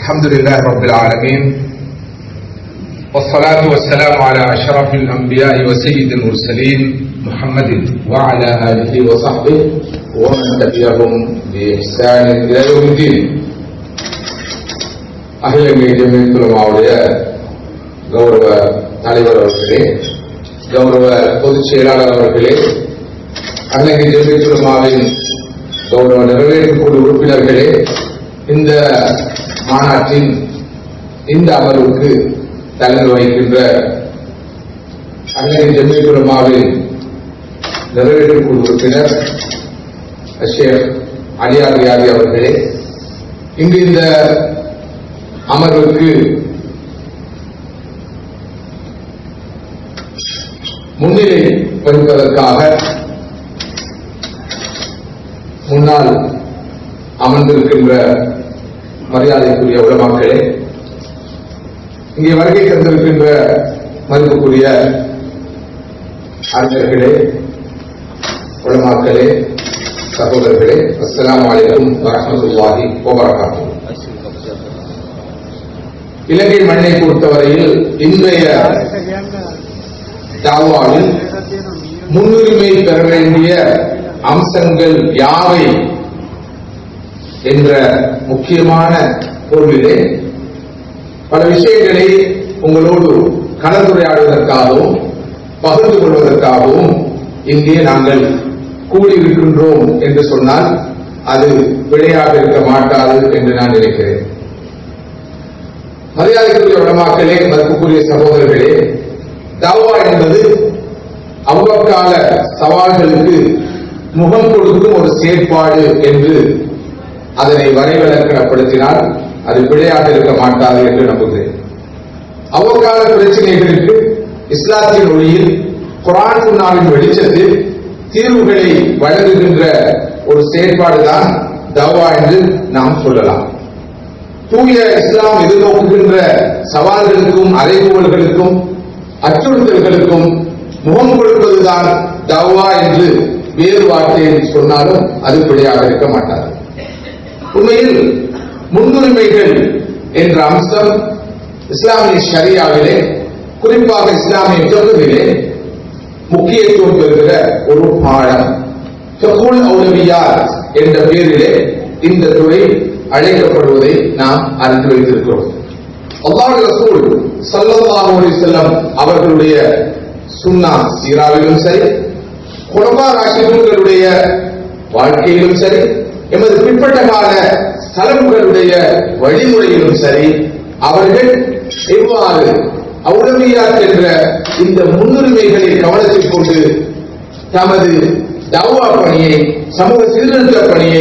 الحمد لله رب العالمين والصلاة والسلام على أشرف الأنبياء وسيد المرسلين محمد وعلى آله وصحبه ومن تبعهم بإحسان إلى يوم الدين அகில இந்திய ஜமியத்துலமாவுடைய கௌரவ தலைவர் அவர்களே கௌரவ பொதுச் செயலாளர் அவர்களே அகில இந்திய ஜமியத்துலமாவின் கௌரவ நிறைவேற்றக்கூடிய உறுப்பினர்களே இந்த மாநாட்டின் இந்த அமர்வுக்கு தலைமை வகிக்கின்ற அன்னை ஜெமிகுலமாவின் நிறைவேற்றக்குழு உறுப்பினர் ஷேக் அலியார் ரியாதி அவர்களே இங்கு இந்த அமர்வுக்கு முன்னிலை வகிப்பதற்காக முன்னால் அமர்ந்திருக்கின்ற மரியாதைக்குரிய உலமாக்களே இங்கே வருகை தந்திருக்கின்ற மதிப்புக்குரிய அறிஞர்களே உலமாக்களே சகோதரர்களே அஸ்லாம் வலைக்கும் வரமத்துல்லாஹி வபரகாத்து இலங்கை மண்ணை பொறுத்தவரையில் இன்றைய தாவாவில் முன்னுரிமை பெற வேண்டிய அம்சங்கள் யாவை என்ற முக்கியமான பொருளிலே பல விஷயங்களை உங்களோடு கலந்துரையாடுவதற்காகவும் பகிர்ந்து கொள்வதற்காகவும் இங்கே நாங்கள் கூடியிருக்கின்றோம் என்று சொன்னால் அது பிழையாக இருக்க மாட்டாது என்று நான் நினைக்கிறேன் மரியாதைக்குரிய வடமாக்களே மதிப்புக்குரிய சகோதரர்களே தாவா என்பது அவ்வக்கால சவால்களுக்கு முகம் கொடுக்கும் ஒரு செயற்பாடு என்று அதனை வரைவிலக்கணப்படுத்தினால் அது பிழையாக இருக்க மாட்டாது என்று நம்புகிறேன் அவ்வக்கால பிரச்சனைகளுக்கு இஸ்லாத்தின் ஒளியில் குரான் முன்னாவின் வெளிச்சத்தில் தீர்வுகளை வழங்குகின்ற ஒரு செயற்பாடுதான் தவா என்று நாம் சொல்லலாம் தூய இஸ்லாம் எதிர்நோக்குகின்ற சவால்களுக்கும் அறைகூவல்களுக்கும் அச்சுறுத்தல்களுக்கும் முகம் கொடுப்பதுதான் தவா என்று வேறு வார்த்தையில் சொன்னாலும் அது பிழையாக இருக்க மாட்டாது உண்மையில் முன்னுரிமைகள் என்ற அம்சம் இஸ்லாமிய ஷரியாவிலே குறிப்பாக இஸ்லாமிய தொகுதியிலே முக்கியத்துவம் பெறுகிற ஒரு பாடம் ஃபகுல் அவுலவியார் என்ற பெயரிலே இந்த துறை அழைக்கப்படுவதை நாம் அறிந்து வைத்திருக்கிறோம் அல்லாஹ் ரசூல் சல்லல்லாஹு அலைஹி வஸல்லம் அவர்களுடைய சுன்னா சீராவிலும் சரி குலபா ராஷிதுகளுடைய வாழ்க்கையிலும் சரி எமது பிற்பட்ட கால தலைமுகளுடைய வழிமுறையிலும் சரி அவர்கள் எவ்வாறு அவுலமியாத் என்ற இந்த முன்னுரிமைகளை கவனத்தில் கொண்டு தமது தவா பணியை சமூக சீர்திருத்த பணியை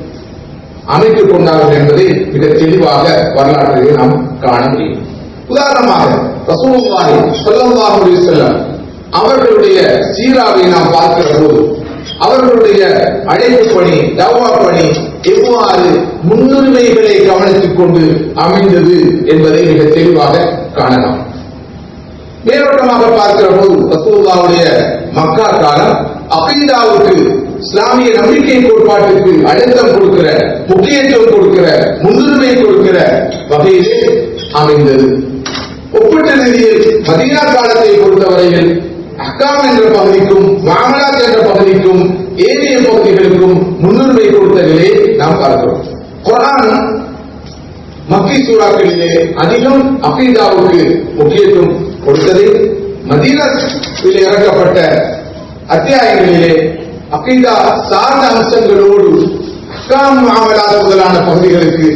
அமைத்துக் கொண்டார்கள் என்பதை மிக தெளிவாக வரலாற்றிலே நாம் காண முடியும் உதாரணமாக ரசூலுல்லாஹி ஸல்லல்லாஹு அலைஹி வஸல்லம் அவர்களுடைய சீராவை நாம் பார்க்கிற போது அவர்களுடைய அழைப்பு பணி தவா பணி எவ்வாறு முன்னுரிமைகளை கவனித்துக் கொண்டு அமைந்தது என்பதை மிக தெளிவாக காணலாம் மேலோட்டமாக பார்க்கிற போது ரசூல்லாவுடைய மக்கா காலம் அகீதாவுக்கு இஸ்லாமிய நம்பிக்கை கோட்பாட்டுக்கு அழுத்தம் கொடுக்கிற முக்கியத்துவம் கொடுக்கிற முன்னுரிமை கொடுக்கிற வகையிலே அமைந்தது ஒப்பிட்ட நிதியில் மதீனா காலத்தை பொறுத்தவரையில் அக்காம் என்ற பகுதிக்கும் மாமலாத் என்ற பகுதிக்கும் ஏனைய பகுதிகளுக்கும் முன்னுரிமை கொடுத்த நிலையை நாம் பார்க்கிறோம் குரான் மக்கி சூறாக்களிலே அதிகம் அகீதாவுக்கு முக்கியத்துவம் கொடுத்ததை மதீனாவில் இறக்கப்பட்ட அத்தியாயங்களிலே அகீதா சார்ந்த அம்சங்களோடு அக்காம் மாமலாத் முதலான பகுதிகளுக்கு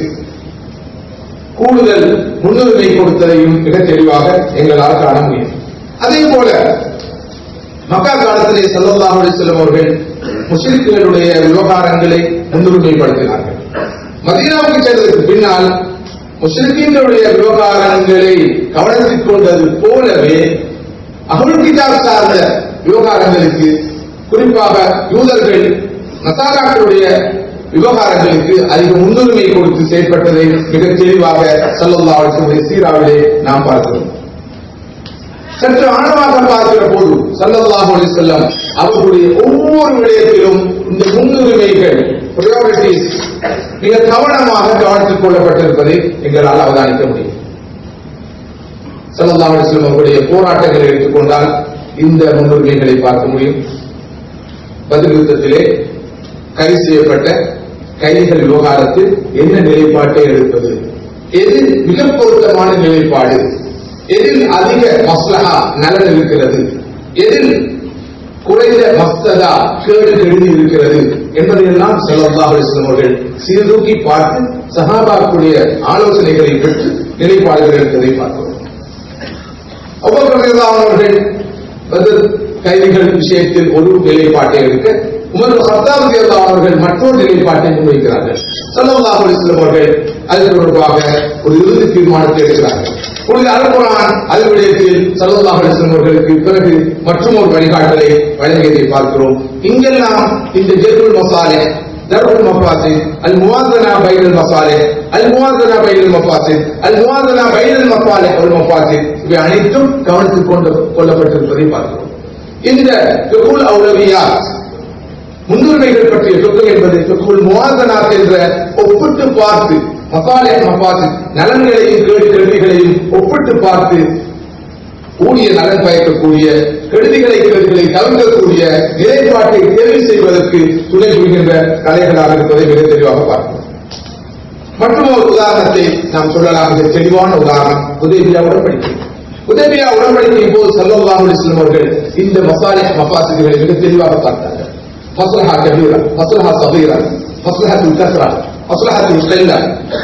கூடுதல் முன்னுரிமை கொடுத்ததையும் மிக தெளிவாக எங்களால் காண முடியும் அதே போல மக்கா காலத்திலே சல்லல்லாஹு அலைஹி வஸல்லம் அவர்கள் முஸ்லிம்களுடைய விவகாரங்களை முன்னுரிமைப்படுத்தினார்கள் மதீனாவுக்கு சென்றதற்கு பின்னால் முஸ்லிம்களுடைய விவகாரங்களை கவனத்தில் கொண்டது போலவே அகுல் கிதாப் சார்ந்த விவகாரங்களுக்கு குறிப்பாக யூதர்கள் நசாராக்களுடைய விவகாரங்களுக்கு அதிக முன்னுரிமை கொடுத்து செயற்பட்டதை மிக தெளிவாக சல்லல்லா அலிஸ்வருடைய சீராவிலே நாம் பார்க்கிறோம் சற்று ஆழமாக பார்க்கிற போது சல்லல்லாஹு அலைஹி வஸல்லம் அவர்களுடைய ஒவ்வொரு விடயத்திலும் இந்த முன்னுரிமைகள் ப்ரையாரிட்டிஸ் மிக கவனமாக கவனித்துக் கொள்ளப்பட்டிருப்பதை எங்களால் அவதானிக்க முடியும் சல்லல்லாஹு அலைஹி வஸல்லம் அவர்களுடைய போராட்டங்களை எடுத்துக்கொண்டால் இந்த முன்னுரிமைகளை பார்க்க முடியும் பதில் யுத்தத்திலே கைது செய்யப்பட்ட கைதிகள் விவகாரத்தில் என்ன நிலைப்பாட்டை எடுப்பது எது மிக பொருத்தமான நிலைப்பாடு எதில் அதிக மஸ்லஹா நலன் இருக்கிறது எதில் குறைந்த மஸ்ததா கேடு கெடுதி இருக்கிறது என்பதையெல்லாம் ஸல்லல்லாஹு அலைஹி வஸல்லம் அவர்கள் சீர்தூக்கி பார்த்து சஹாபாக்குடைய ஆலோசனைகளை பெற்று நிலைப்பாடுகள் எடுத்ததை பார்க்கிறோம் அவ்வளவு அவர்கள் பதில் கைதிகள் விஷயத்தில் ஒரு நிலைப்பாட்டை எடுக்க உமர் ஹத்தாப் ரலியல்லாஹு அவர்கள் மற்றொரு நிலைப்பாட்டை முன்வைக்கிறார்கள் ஸல்லல்லாஹு அலைஹி வஸல்லம் அவர்கள் அது தொடர்பாக ஒரு இறுதி தீர்மானத்தை எடுக்கிறார்கள் புனித அல்குர்ஆன் அது விடயத்தில் ஸல்லல்லாஹு அலைஹி வஸல்லம் அவர்களுக்கு பிறகு மற்றும் ஒரு வழிகாட்டலை வழங்கியதை பார்க்கிறோம் இங்கெல்லாம் இந்த ஜெருல் மசாலே درء المفاسد الموازنة بين المصالح الموازنة بين المفاسد الموازنة بين المصالح والمفاسد இவை அனைத்தும் கவனித்துக் கொண்டு கொள்ளப்பட்டிருப்பதை பார்க்கிறோம் இந்த ஃபிகுல் அவுலவியாத் முன்னுரிமைகள் பற்றிய சொத்து என்பது ஃபிகுல் முவாசனாத் என்ற ஒப்பிட்டு பார்த்து மசாலே மபாசி நலன்களையும் கேடு கெடுதிகளையும் ஒப்பிட்டு பார்த்து கூடிய நலன் பயக்கக்கூடிய கெடுதிகளை கெடுதிகளை தவிர்க்கக்கூடிய நிலைப்பாட்டை தேர்வு செய்வதற்கு துணை புரிகின்ற கலைகளாக இருப்பதை மிக தெளிவாக பார்க்கிறோம் மற்றும் ஒரு உதாரணத்தை நாம் சொல்லலாம் மிக தெளிவான உதாரணம் உதயபியா உடன்படிக்கை உதயபியா உடன்படிக்கையின் போது சல்லல்லாஹு அலைஹி வஸல்லம் அவர்கள் இந்த மசாலே மபாசிகளை மிக தெளிவாக பார்த்தார்கள் மஸ்லஹா கபீரா மஸ்லஹா சபீரா مصلحة الكثرة مصلحة القلة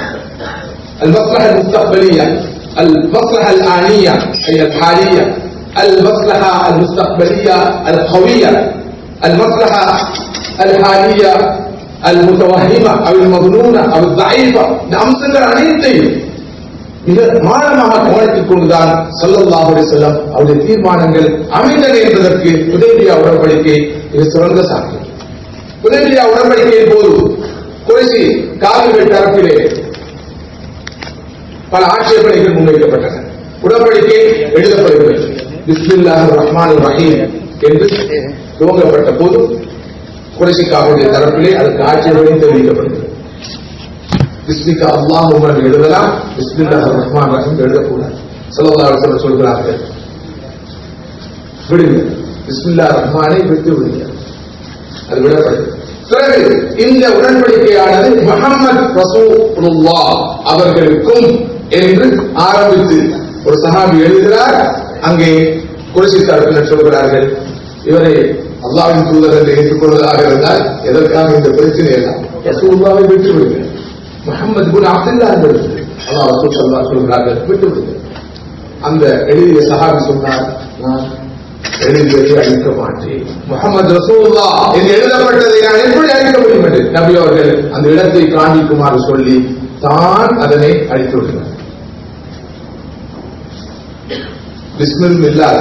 المصلحة المستقبلية المصلحة الآنية أي الحالية المصلحة المستقبلية القوية المصلحة الحالية المتوهمة أو المظنونة أو الضعيفة அம்சங்கள் அனைத்தையும் மிக ஆழமாக கவனித்துக் கொண்டுதான் சல்லல்லாஹு அலைஹி வஸல்லம் அவருடைய தீர்மானங்கள் அமைந்தன என்பதற்கு உதவியா உடன்படிக்கை இது சிறந்த சாட்சி உதவியா உடன்படிக்கையின் போது குறைசி காவிர்கள் தரப்பிலே பல ஆட்சேபனைகள் முன்வைக்கப்பட்டன உடன்படிக்கை எழுதப்படுகிறது பிஸ்மில்லாஹ் ரஹ்மான் ரஹீம் என்று துவங்கப்பட்ட போது குறைசிக்காவுடைய தரப்பிலே அதுக்கு ஆட்சேபனை தெரிவிக்கப்படுகிறது பிஸ்மிகா அல்லாஹ் உமர் எழுதலாம் பிஸ்மில்லாஹ் ரஹ்மான் ரஹீம் எழுதக்கூடாது சல்லல்லாஹு அலைஹி வஸல்லம் சொல்கிறார்கள் விடுங்க பிஸ்மில்லா ரஹ்மானை விட்டு விடுங்க அது விடப்படுது பிறகு இந்த உடன்படிக்கையானது முகமது ரசூலுல்லா அவர்களுக்கும் என்று ஆரம்பித்து ஒரு சஹாபி எழுதுகிறார் அங்கே குறைசி தரப்பினர் சொல்கிறார்கள் இவரை அல்லாவின் தூதர் என்று ஏற்றுக்கொள்வதாக இருந்தால் எதற்காக இந்த பிரச்சனை எல்லாம் ரசூலுல்லாவை விட்டு விடுங்க முகமது குன் அப்துல்லா என்பது அல்லாஹ் ரசூல் ஸல்லல்லாஹு சொல்கிறார்கள் விட்டு விடுங்க அந்த எழுதிய சஹாபி சொன்னார் நான் எழுதியதை அழிக்க மாட்டேன் முகமது ரசூல்லா என்று எழுதப்பட்டதை நான் எப்படி அழிக்க முடியும் என்று நபி அவர்கள் அந்த இடத்தை காண்பிக்குமாறு சொல்லி தான் அதனை அழித்து விடுகிறார் பிஸ்மில் இல்லாத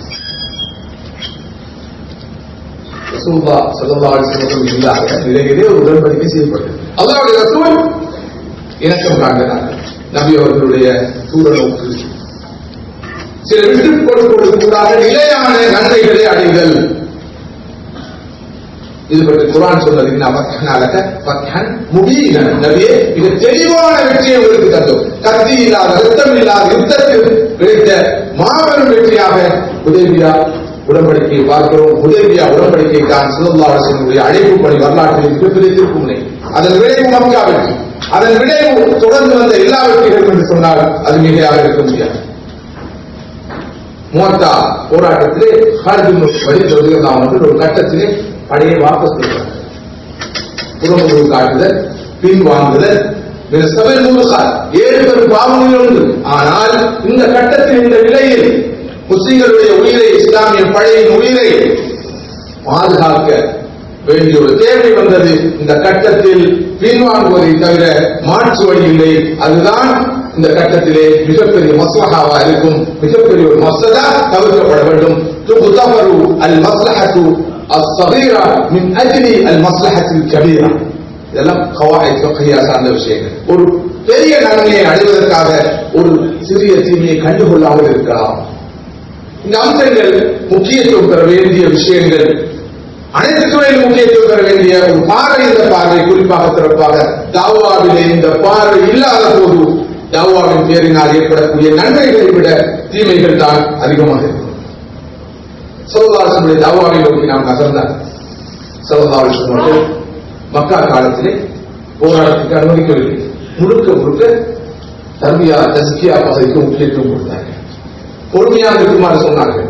ரசூல்லா ஸல்லல்லாஹு அலைஹி வஸல்லம் இல்லாத நிலையிலே ஒரு உடன்படிக்கை செய்யப்பட்டது அல்லாஹ்வுடைய ரசூல் இணக்கம் காண்கிறார்கள் நபி அவர்களுடைய தூர நோக்கு சில விட்டுக் கொடுப்பதற்கூடாக நிலையான நன்மைகளை அடைதல் இது பற்றி குரான் சொன்னது முடியல நபியே மிக தெளிவான வெற்றியை உங்களுக்கு தந்தோம் கத்தி இல்லாத ரத்தம் இல்லாத யுத்தத்தில் கிடைத்த மாபெரும் வெற்றியாக உதவியா உடன்படிக்கையை பார்க்கிறோம் உதவியா உடன்படிக்கை தான் சிலந்தாரசனுடைய அழைப்பு பணி வரலாற்றில் மிகப்பெரிய திருப்புமுனை அதன் விளைவு மக்கா வெற்றி அதன் விளைவு தொடர்ந்து வந்த எல்லா வெற்றிகளும் என்று சொன்னால் அது மிகையாக இருக்க முடியாது மூத்தா போராட்டத்திலே ஹார்ஜின் வலித்து வருகிறான் அவர்கள் ஒரு கட்டத்திலே படையை வாபஸ் பெறுகிறார் புறமுதுகு காட்டுதல் பின் வாங்குதல் சபை முழுகார் ஏழு பெரும் பாவங்கள் உண்டு ஆனால் இந்த கட்டத்தில் இந்த நிலையில் முஸ்லிம்களுடைய உயிரை இஸ்லாமிய படையின் உயிரை பாதுகாக்க வேண்டிய ஒரு தேவை வந்தது இந்த கட்டத்தில் பின்வாங்குவதை தவிர மாற்று வழி இல்லை அதுதான் இந்த கட்டத்திலே மிகப்பெரிய மஸ்லஹாவா இருக்கும் மிகப்பெரிய ஒரு மசதா தவிர்க்கப்பட வேண்டும் துகுதபரு அல் மஸ்லஹத்து الصغيرة من أجل المصلحة الكبيرة இதெல்லாம் கவாய் தொகையா சார்ந்த விஷயங்கள் ஒரு பெரிய நன்மையை அடைவதற்காக ஒரு சிறிய தீமையை கண்டுகொள்ளாமல் இருக்கலாம் இந்த அம்சங்கள் முக்கியத்துவம் பெற வேண்டிய விஷயங்கள் அனைத்து துறையிலும் முக்கியத்துவம் தர வேண்டிய ஒரு பார்வை இந்த பார்வை குறிப்பாக சிறப்பாக தாவாவிலே இந்த பார்வை இல்லாத போது தாவாவின் பேரினால் ஏற்படக்கூடிய நன்மைகளை விட தீமைகள் தான் அதிகமாக இருக்கும் சௌதாசனுடைய தாவாவை நோக்கி நாம் நகர்ந்தார் சௌதாசன் அவர்கள் மக்கா காலத்திலே போராட்டத்துக்கு அனுமதிக்கவில்லை முழுக்க முழுக்க தர்மியா தஸ்கியா பகுதிக்கு முக்கியத்துவம் கொடுத்தார்கள் பொறுமையாக இருக்குமாறு சொன்னார்கள்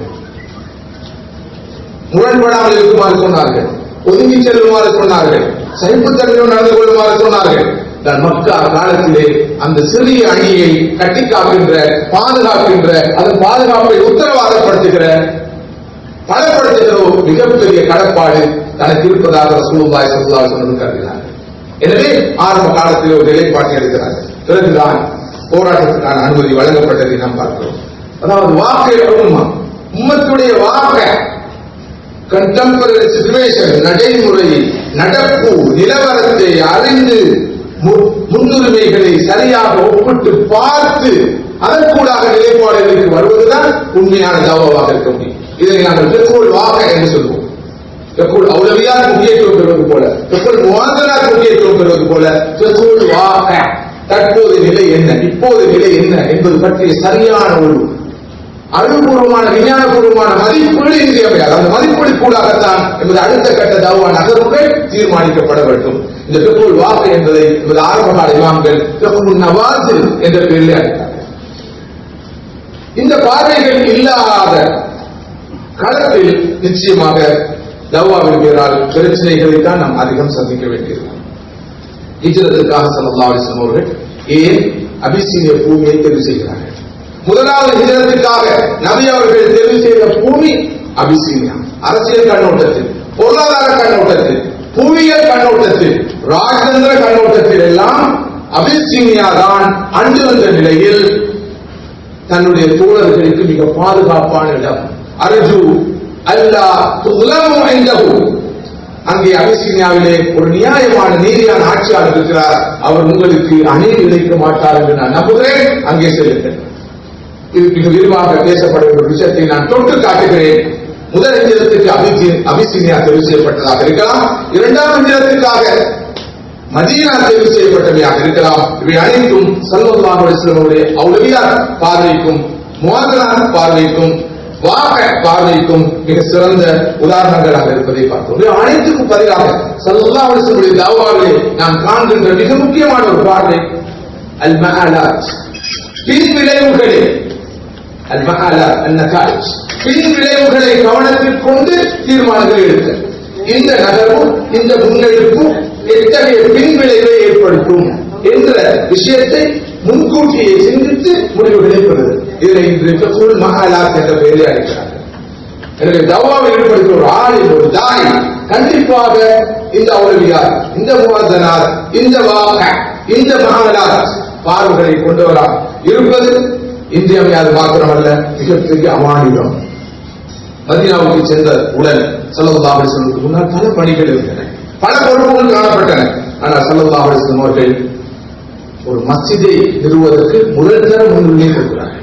முரண்படாமல் இருக்குமாறு சொன்னார்கள் ஒதுங்கி செல்லுமாறு சொன்னார்கள் சைப்புத்தன்மையோடு நடந்து கொள்ளுமாறு சொன்னார்கள் நான் மக்கா காலத்திலே அந்த சிறிய அணியை கட்டி காக்கின்ற பாதுகாக்கின்ற அதன் பாதுகாப்பை உத்தரவாதப்படுத்துகிற பலப்படுத்துகிற ஒரு மிகப்பெரிய கடப்பாடு தனக்கு இருப்பதாக ரசூலுல்லாஹி ஸல்லல்லாஹு அலைஹி வஸல்லம் கருதினார்கள் எனவே ஆரம்ப காலத்தில் ஒரு நிலைப்பாட்டை எடுக்கிறார்கள் பிறகுதான் போராட்டத்துக்கான அனுமதி வழங்கப்பட்டதை நாம் பார்க்கிறோம் அதாவது வாக்கை உண்மை உம்மத்துடைய வாக்க கண்டெம்பரரி சிச்சுவேஷன் நடைமுறை நடப்பு நிலவரத்தை அறிந்து மு- முன்னுரிமைகளை சரியாக ஒப்பிட்டு பார்த்து அதற்கூடாக நிலைப்பாடுகளுக்கு வருவதுதான் உண்மையான தாவாவாக இருக்க முடியும் இதை நாங்கள் பெட்ரோல் வாக்க என்று சொல்வோம் பெட்ரோல் அவ்வளவியார் முக்கியத்துவம் பெறுவது போல பெட்ரோல் முவாதனார் முக்கியத்துவம் பெறுவது போல பெட்ரோல் வாக்க தற்போது நிலை என்ன இப்போது நிலை என்ன என்பது பற்றிய சரியான ஒரு அறிவுபூர்வமான விஞ்ஞானபூர்வமான மதிப்பீடு இன்றியமையாது அந்த மதிப்பீடு கூடாகத்தான் என்பது அடுத்த கட்ட தவா நகர்வுகள் தீர்மானிக்கப்பட வேண்டும் இந்த பெட்ரோல் வாக்கு என்பதை என்பது ஆரம்பகால இமாம்கள் பெட்ரோல் நவாசில் என்ற பெயரில் அழைத்தார்கள் இந்த பார்வைகள் இல்லாத களத்தில் நிச்சயமாக தவாவின் பேரால் பிரச்சனைகளை தான் நாம் அதிகம் சந்திக்க வேண்டியிருக்கும் ஹிஜ்ரத்துக்காக ஸல்லல்லாஹு அலைஹி வஸல்லம் அவர்கள் ஏன் அபிசீனிய பூமியை தெரிவு செய்கிறார்கள் முதலாவது ஹிஜரத்துக்காக நபி அவர்கள் தெரிவு செய்த பூமி அபிசீனியா அரசியல் கண்ணோட்டத்தில் பொருளாதார கண்ணோட்டத்தில் புவியியல் கண்ணோட்டத்தில் ராஜதந்திர கண்ணோட்டத்தில் எல்லாம் அபிசீனியா தான் அன்று வந்த நிலையில் தன்னுடைய தோழர்களுக்கு மிக பாதுகாப்பான இடம் அர்ஜு அல்லா துலமு ஐந்தஹு அங்கே அபிசீனியாவிலே ஒரு நியாயமான நீதியான ஆட்சியாளர் இருக்கிறார் அவர் உங்களுக்கு அநீதி இழைக்க மாட்டார் என்று நான் நம்புகிறேன் அங்கே செல்லுங்கள் இது மிக விரிவாக பேசப்பட வேண்டிய ஒரு விஷயத்தை நான் தொட்டு காட்டுகிறேன் முதல் எந்திரத்துக்கு அபிசி- அபிசீனியா தெரிவு செய்யப்பட்டதாக இருக்கலாம் இரண்டாம் எந்திரத்துக்காக மதீனா தெரிவு செய்யப்பட்டவையாக இருக்கலாம் இவை அனைத்தும் சல்லல்லாஹு அலைஹி வஸல்லமுடைய அவுலியார் பார்வைக்கும் முவாதனார் பார்வைக்கும் வாக பார்வைக்கும் மிக சிறந்த உதாரணங்களாக இருப்பதை பார்த்தோம் இவை அனைத்துக்கும் பதிலாக சல்லல்லாஹு அலைஹி வஸல்லமுடைய தாவாவிலே நாம் காண்கின்ற மிக முக்கியமான ஒரு பார்வை அல் மஆலாத் பின் விளைவுகளே அல் மஆலாத் அன் நதாயிஜ் பின் விளைவுகளை கவனத்தில் கொண்டு தீர்மானங்களை எடுக்க இந்த நகர்வு இந்த முன்னெடுப்பு எத்தகைய பின் விளைவை ஏற்படுத்தும் என்ற விஷயத்தை முன்கூட்டியே சிந்தித்து முடிவுகளை பெறுவது இதில் இன்று ஃபுல் மஹாலாத் என்ற பெயரை அழைக்கிறார்கள் எனவே தவாவில் ஈடுபடுத்த ஒரு ஆளின் ஒரு தாய் கண்டிப்பாக இந்த அவுலவியார் இந்த முவாதனார் இந்த வாக இந்த மகாலாத் பார்வைகளை கொண்டு வரா இருப்பது இன்றியமையாது மாத்திரமல்ல மிகப்பெரிய அமானிடம் மதீனாவுக்கு சென்ற உடன் சல்லல்லாஹு அலைஹி வஸல்லம் முன்னால் பல பணிகள் இருந்தன பல பொறுப்புகள் காணப்பட்டன ஆனால் சல்லல்லாஹு அலைஹி வஸல்லம் அவர்கள் ஒரு மஸ்ஜிதை நிறுவுவதற்கு முதல் தர முன்னுரிமை கொடுக்கிறார்கள்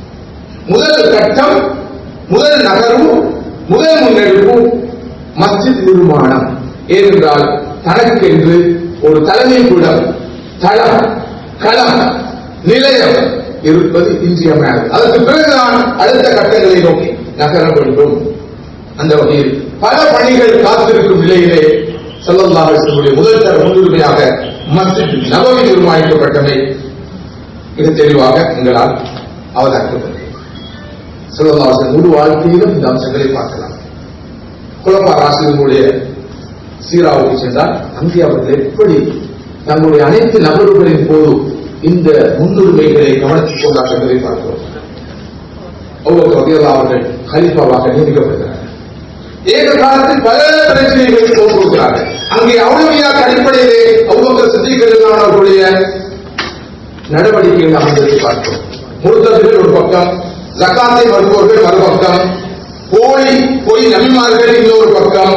முதல் கட்டம் முதல் நகர்வு முதல் முன்னெடுப்பு மஸ்ஜித் நிர்மாணம் ஏனென்றால் தனக்கென்று ஒரு தலைமை கூடம் தளம் களம் நிலையம் இருப்பது இன்றியமையாது அதற்கு பிறகுதான் அடுத்த கட்டங்களை நோக்கி நகர வேண்டும் அந்த வகையில் பல பணிகள் காத்திருக்கும் நிலையிலே ஸல்லல்லாஹு அலைஹி வஸல்லம் முதல் தர முன்னுரிமையாக மஸ்ஜித் நபவி நிர்மாணிக்கப்பட்டமை மிக தெளிவாக எங்களால் அவதானிக்கப்பட்டது சிவதாசன் முழு வாழ்க்கையிலும் இந்த அம்சங்களை பார்க்கலாம் குழப்பா ராசிகளுடைய சீராவுக்கு சென்றால் அங்கே அவர்கள் எப்படி தங்களுடைய அனைத்து நபர்களின் போது இந்த முன்னுரிமைகளை கவனத்தில் கொண்டார் என்பதை பார்க்கிறோம் ஒவ்வொரு வகையில் அவர்கள் கலிஃபாவாக நியமிக்கப்படுகிறார்கள் ஏக காலத்தில் பல பிரச்சனைகளை தோன்றுகிறார்கள் அங்கே அவ்வளவியார் அடிப்படையிலே அவ்வளவு சித்திகள் அவர்களுடைய நடவடிக்கைகள் அமைந்ததை பார்க்கிறோம் முழுத்தர்கள் ஒரு பக்கம் ஜக்காத்தை மறுப்பவர்கள் மறுபக்கம் போலி பொய் நபிமார்கள் இன்னொரு பக்கம்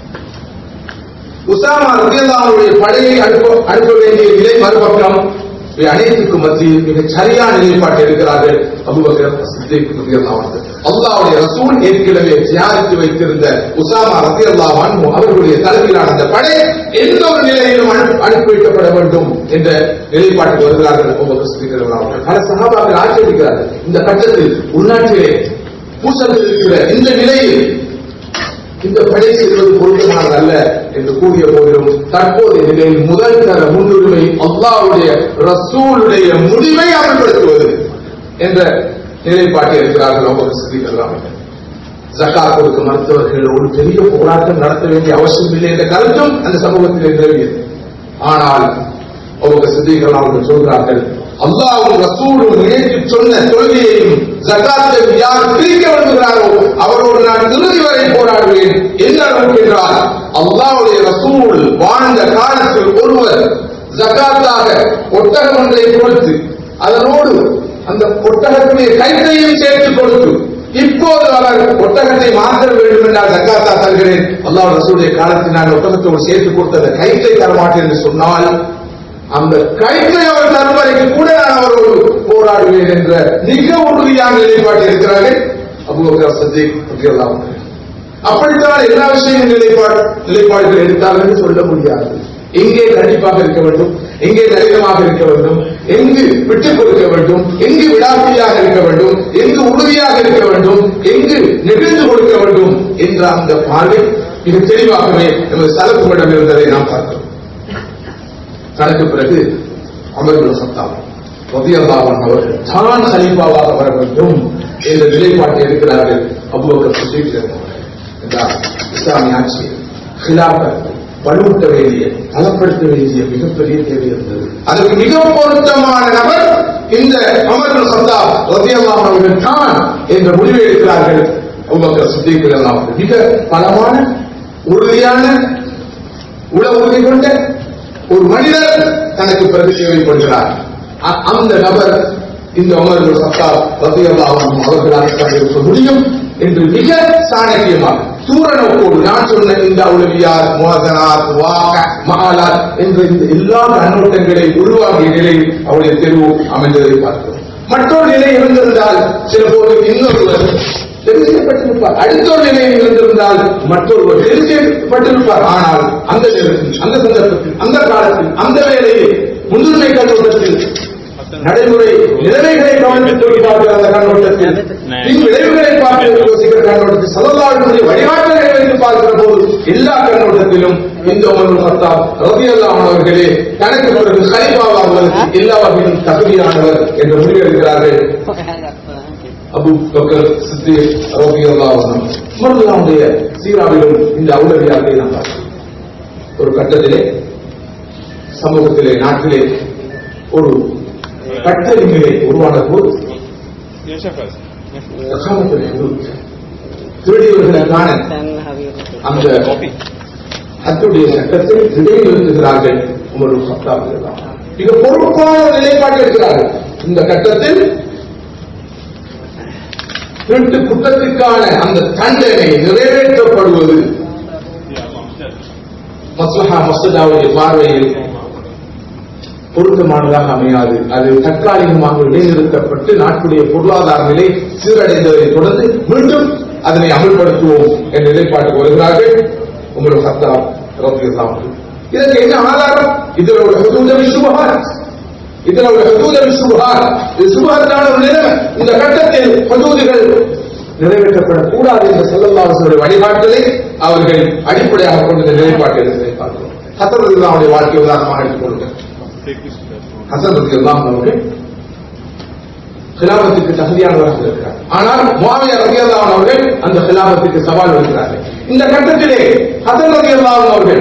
உசாமா ரத்தியல்லாவுடைய படையை அனுப்ப அனுப்ப வேண்டிய நிலை மறுபக்கம் இவை அனைத்துக்கும் மத்தியில் மிக சரியான நிலைப்பாட்டை இருக்கிறார்கள் அபுபக்கர் சித்திக் ரலியல்லாஹு அன்ஹு அல்லாஹ்வுடைய ரசூல் ஏற்கனவே தயாரித்து வைத்திருந்த உசாமா ரலியல்லாஹு அன்ஹு அவர்களுடைய தலைமையிலான அந்த படை எந்த ஒரு நிலையிலும் அனுப்பி அனுப்பி வைக்கப்பட வேண்டும் என்ற நிலைப்பாட்டுக்கு வருகிறார்கள் அபுபக்கர் சித்திக் ரலியல்லாஹு அன்ஹு பல சஹாபாக்கள் ஆட்சேபிக்கிறார்கள் இந்த கட்டத்தில் உள்நாட்டிலே பூசல்கள் இருக்கிற இந்த நிலையில் இந்த படை செய்வது பொருத்தமானது அல்ல என்று கூறிய போதிலும் தற்போதைய நிலையில் முதல் தர முன்னுரிமை அல்லாவுடைய ரசூலுடைய முடிவை அமல்படுத்துவது என்ற நிலைப்பாட்டில் இருக்கிறார்கள் அவங்க சிந்திக்கலாம் ஜக்காத் கொடுக்க மருத்துவர்கள் ஒரு பெரிய போராட்டம் நடத்த வேண்டிய அவசியம் இல்லை என்ற கருத்தும் அந்த சமூகத்தில் நிலவியது ஆனால் அவங்க சித்திகள் அவர்கள் சொல்கிறார்கள் அல்லாவும் ரசூலும் இணைத்து சொன்ன தொழுகையையும் ஜக்காத்தையும் யார் பிரிக்க விரும்புகிறாரோ அவரோடு நான் இறுதி வரை போராடுவேன் என்ன அளவுக்கு என்றால் அல்லாவுடைய ரசூல் வாழ்ந்த காலத்தில் ஒருவர் ஜக்காத்தாக ஒட்டகம் ஒன்றை கொடுத்து அதனோடு அந்த ஒட்டகத்துடைய கைத்தையும் சேர்த்து கொடுத்து இப்போது அவர் ஒட்டகத்தை மாற்ற வேண்டும் என்றால் ஜக்காத்தா தருகிறேன் அல்லாஹ் ரசூலுடைய காலத்தில் நான் ஒட்டகத்தோடு சேர்த்து கொடுத்த அந்த கைத்தை தரமாட்டேன் என்று சொன்னால் அந்த கைத்தை அவர் தருவதற்கு கூட நான் அவரோடு போராடுவேன் என்ற மிக உறுதியான நிலைப்பாட்டில் இருக்கிறார்கள் அபுபக்கர் சதீக் ரலியல்லாஹு அன்ஹு. அப்படித்தான் எல்லா விஷயங்களும் நிலைப்பாடு நிலைப்பாடுகள் எடுத்தார்கள் என்று சொல்ல முடியாது எங்கே கண்டிப்பாக இருக்க வேண்டும் எங்கே நளினமாக இருக்க வேண்டும் எங்கு விட்டுக் கொடுக்க வேண்டும் எங்கு விடாப்பியாக இருக்க வேண்டும் எங்கு உறுதியாக இருக்க வேண்டும் எங்கு நெகிழ்ந்து கொடுக்க வேண்டும் என்ற அந்த பார்வை மிக தெளிவாகவே நமது சலப்புமிடம் இருந்ததை நாம் பார்க்கிறோம் தனக்கு பிறகு அமர்வுல் சத்தாம் ரதியல்லாஹன் அவர்கள் தான் ஹலீஃபாவாக வர வேண்டும் என்ற நிலைப்பாட்டை இருக்கிறார்கள் அபுபக்கர் சித்திக் அவர்கள் என்றால் இஸ்லாமிய ஆட்சி ஹிலாபத் வலுவூட்ட வேண்டிய பலப்படுத்த வேண்டிய மிகப்பெரிய தேவை இருந்தது அதற்கு மிக பொருத்தமான நபர் இந்த அமர்வுல் சத்தா ரதியல்லாஹன் அவர்கள் தான் என்ற முடிவை எடுக்கிறார்கள் அபுபக்கர் சித்திக் அவர்கள் மிக பலமான உறுதியான உள உறுதி கொண்ட ஒரு மனிதர் தனக்கு பிறகு தேவைப்படுகிறார் அ- அந்த நபர் இந்த அமர்கள் சத்தா ரத்தியல்லாவும் அவர்களால் இருக்க முடியும் என்று மிக சாணக்கியமாக தூர நோக்கோடு நான் சொன்ன இந்த உளவியார் மோதனாத் வாக மகாலாத் என்ற இந்த எல்லா கண்ணோட்டங்களை உருவாக்கிய நிலையில் அவருடைய தெருவு அமைந்ததை பார்க்கிறோம் மற்றொரு நிலை இருந்திருந்தால் சில போது இன்னொருவர் தெரிவு செய்யப்பட்டிருப்பார் அடுத்த ஒரு நிலையில் இருந்திருந்தால் மற்றொருவர் தெரிவு செய்யப்பட்டிருப்பார் ஆனால் அந்த நேரத்தில் அந்த சந்தர்ப்பத்தில் அந்த காலத்தில் அந்த வேளையில் முன்னுரிமை கண்ணோட்டத்தில் நடைமுறை நிலைமைகளை கவனித்து தூக்கி பார்க்கிற அந்த கண்ணோட்டத்தில் பின் விளைவுகளை பார்த்து யோசிக்கிற கண்ணோட்டத்தில் சலல்லாவுடைய வழிகாட்டலை வைத்து பார்க்கிற போது எல்லா கண்ணோட்டத்திலும் இந்த உமர் சத்தாப் ரதியல்லாம் அவர்களே தனக்கு பிறகு ஹரிபாவாகுவதற்கு எல்லா வகையிலும் தகுதியானவர் என்று முடிவெடுக்கிறார்கள் அபு பக்கர் சித்திக் ரலியல்லாஹு அன்ஹு உமர்லாவுடைய சீராவிலும் இந்த அவுலவியார்களை நாம் பார்க்கிறோம் ஒரு கட்டத்திலே சமூகத்திலே நாட்டிலே ஒரு கட்டளை நிலை உருவான போது يا شفاز சகாமத்திலே ஒரு திருடியவர்களுக்கான அந்த அத்துடைய சட்டத்தில் இடைநிறுத்துகிறார்கள் உமர் சத்தாப் மிக பொறுப்பான ஒரு நிலைப்பாட்டை இருக்கிறார்கள் இந்த கட்டத்தில் திருட்டு குற்றத்திற்கான அந்த தண்டனை நிறைவேற்றப்படுவது மஸ்லஹா மசதாவுடைய பார்வையில் பொருத்தமானதாக அமையாது அது தற்காலிகமாக இடைநிறுத்தப்பட்டு நாட்டுடைய பொருளாதார நிலை சீரடைந்ததை தொடர்ந்து மீண்டும் அதனை அமல்படுத்துவோம் என்ற நிலைப்பாட்டுக்கு வருகிறார்கள் உங்கள் சத்தா ரத்தியல்லாம் இதற்கு என்ன ஆதாரம் இதுல உள்ள ஹுதூதவி சுபஹாத் இதுல உள்ள ஹுதூதவி சுபஹாத் இது சுபஹத்தான ஒரு நிலைமை இந்த கட்டத்தில் ஹுதூதுகள் நிறைவேற்றப்படக்கூடாது என்ற செல்லல்லாசனுடைய வழிகாட்டலை அவர்கள் அடிப்படையாக கொண்ட இந்த நிலைப்பாட்டை இருந்ததை பார்க்கிறோம் ஹசன் ரலியல்லாஹுடைய வாழ்க்கை உதாரணமாக எடுத்துக்கொள்ளுங்கள் ஹசன் ரலியல்லாஹு அவர்கள் கிலாபத்துக்கு தகுதியானவராக இருக்கிறார் ஆனால் முஆவியா ரலியல்லாஹு அவர்கள் அந்த கிலாபத்துக்கு சவால் விடுக்கிறார்கள் இந்த கட்டத்திலே ஹசன் ரலியல்லாஹு அவர்கள்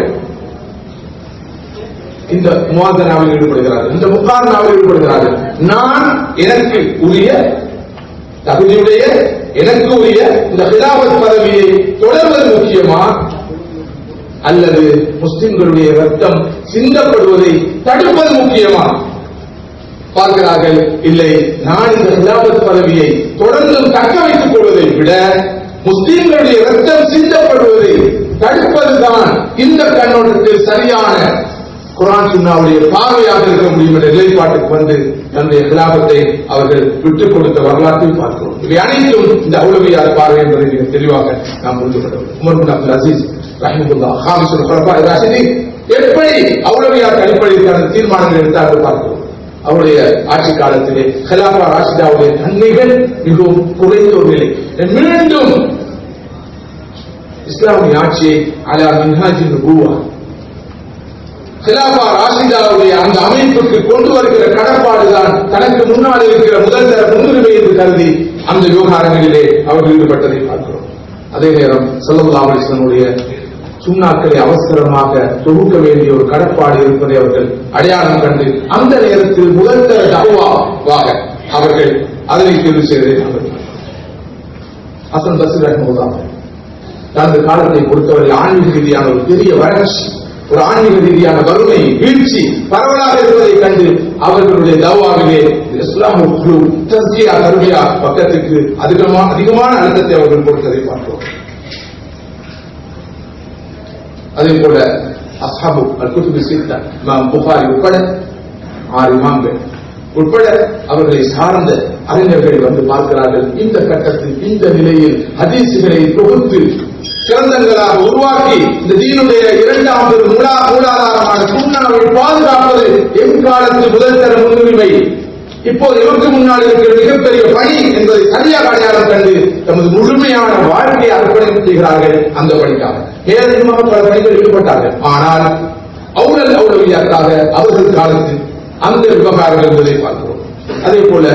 இந்த முவாதனாவில் ஈடுபடுகிறார்கள் இந்த முக்காரனாவில் ஈடுபடுகிறார்கள் நான் எனக்கு உரிய தகுதியுடைய எனக்கு உரிய இந்த ஹிலாபத் பதவியை தொடர்வது முக்கியமா அல்லது முஸ்லிம்களுடைய ரத்தம் சிந்தப்படுவதை தடுப்பது முக்கியமா பார்க்கிறார்கள் இல்லை நான் இந்த ஹிலாபத் பதவியை தொடர்ந்தும் தக்க வைத்துக் கொள்வதை விட முஸ்லிம்களுடைய ரத்தம் சிந்தப்படுவதை தடுப்பதுதான் இந்த கண்ணோட்டத்தில் சரியான குரான் சுன்னாவுடைய பார்வையாக இருக்க முடியும் என்ற நிலைப்பாட்டுக்கு வந்து தன்னுடைய கிலாபத்தை அவர்கள் விட்டுக் கொடுத்த வரலாற்றை பார்க்கிறோம் இவை அனைத்தும் இந்த அவுலவியார் பார்வை என்பதை மிக தெளிவாக நாம் புரிந்து கொள்ள வேண்டும் உமர் பின் அப்துல் அசீஸ் ரஹிமுல்லா ஹாமிசுல் ஃபரபா ராஷிதி எப்படி அவுலவியார் அடிப்படையில் தனது தீர்மானங்கள் எடுத்தார்கள் பார்க்கிறோம் அவருடைய ஆட்சி காலத்திலே ஹலாபா ராஷிதாவுடைய தன்மைகள் மிகவும் குறைந்த ஒரு நிலை மீண்டும் இஸ்லாமிய ஆட்சியை அலா மின்ஹாஜின் ரூவா ஹிலாபா ராஷிதாவுடைய அந்த அமைப்புக்கு கொண்டு வருகிற கடப்பாடுதான் தனக்கு முன்னால் இருக்கிற முதல் தர முன்னுரிமை என்று கருதி அந்த விவகாரங்களிலே அவர்கள் ஈடுபட்டதை பார்க்கிறோம் அதே நேரம் சல்லல்லா அலிஸ்லனுடைய சுண்ணாக்களை அவசரமாக தொகுக்க வேண்டிய ஒரு கடப்பாடு இருப்பதை அவர்கள் அடையாளம் கண்டு அந்த நேரத்தில் முதல் தர தகுவாக அவர்கள் அதனை தேர்வு செய்ததை நாங்கள் ஹசன் பசீர் ரஹ்மதுல்லாஹ் தனது காலத்தை பொறுத்தவரை ஆன்மீக ரீதியான ஒரு பெரிய வறட்சி ஒரு ஆன்மீக ரீதியான வறுமை வீழ்ச்சி பரவலாக இருப்பதை கண்டு அவர்களுடைய தவாவிலே இஸ்லாம் குழு தஸ்கியா கருவியா பக்கத்துக்கு அதிகமான அதிகமான அழுத்தத்தை அவர்கள் கொடுத்ததை பார்த்தோம் அதே போல அஸ்ஹாபு அல் குத்துபி சித்தா இமாம் புகாரி உட்பட ஆறு இமாம்கள் உட்பட அவர்களை சார்ந்த அறிஞர்கள் வந்து பார்க்கிறார்கள் இந்த கட்டத்தில் இந்த நிலையில் ஹதீசுகளை தொகுத்து கிரந்தங்களாக உருவாக்கி இந்த தீனுடைய இரண்டாம் பெரும் மூலா மூலாதாரமான சுண்ணாவை பாதுகாப்பது எம் காலத்து முதல் தர முன்னுரிமை இப்போது எமக்கு முன்னால் இருக்கிற மிகப்பெரிய பணி என்பதை சரியாக அடையாளம் கண்டு தமது முழுமையான வாழ்க்கையை அர்ப்பணித்து செய்கிறார்கள் அந்த பணிக்காக மேலதிகமாக பல பணிகள் ஈடுபட்டார்கள் ஆனால் அவுளல் அவுளவியாக்காக அவர்கள் காலத்தில் அந்த விவகாரம் என்பதை பார்க்கிறோம் அதே போல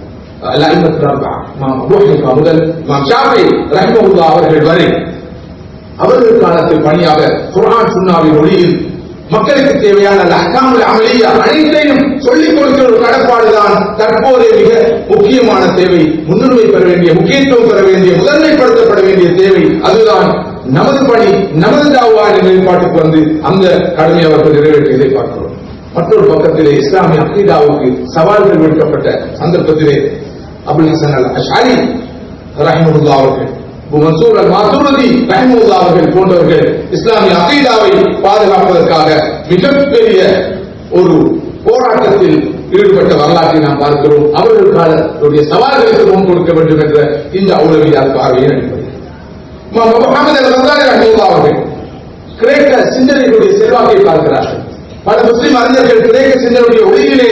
முதல் அவர்கள் வரை அவர்கள் காலத்தில் பணியாக குரான் சுன்னாவின் ஒளியில் மக்களுக்கு தேவையான அஹ்காமுல் அமலியா அனைத்தையும் சொல்லிக் கொடுக்கிற ஒரு கடப்பாடுதான் தற்போதைய மிக முக்கியமான தேவை முன்னுரிமை பெற வேண்டிய முக்கியத்துவம் பெற வேண்டிய முதன்மைப்படுத்தப்பட வேண்டிய தேவை அதுதான் நமது பணி நமது தாவா என்ற நிலைப்பாட்டுக்கு வந்து அந்த கடமை அவர்கள் நிறைவேற்றியதை பார்க்கிறோம் மற்றொரு பக்கத்திலே இஸ்லாமிய அகீதாவுக்கு சவால்கள் விடுக்கப்பட்ட சந்தர்ப்பத்திலே அபுல் ஹசன் அல் அஷாரி ரஹிமுல்லா அவர்கள் மன்சூர் அல் மாசூரதி ரஹிமுல்லா அவர்கள் போன்றவர்கள் இஸ்லாமிய அகீதாவை பாதுகாப்பதற்காக மிகப்பெரிய ஒரு போராட்டத்தில் ஈடுபட்ட வரலாற்றை நாம் பார்க்கிறோம் அவர்கள் காலத்துடைய சவால்களுக்கு முன் கொடுக்க வேண்டும் என்ற இந்த அவுலவியார் பார்வையின் அடிப்படையில் முகமது அல் ரசாரி ரஹிமுல்லா அவர்கள் கிரேக்க சிந்தனைகளுடைய செல்வாக்கை பார்க்கிறார்கள் பல முஸ்லிம் அறிஞர்கள் கிரேக்க சிந்தனுடைய ஒளியிலே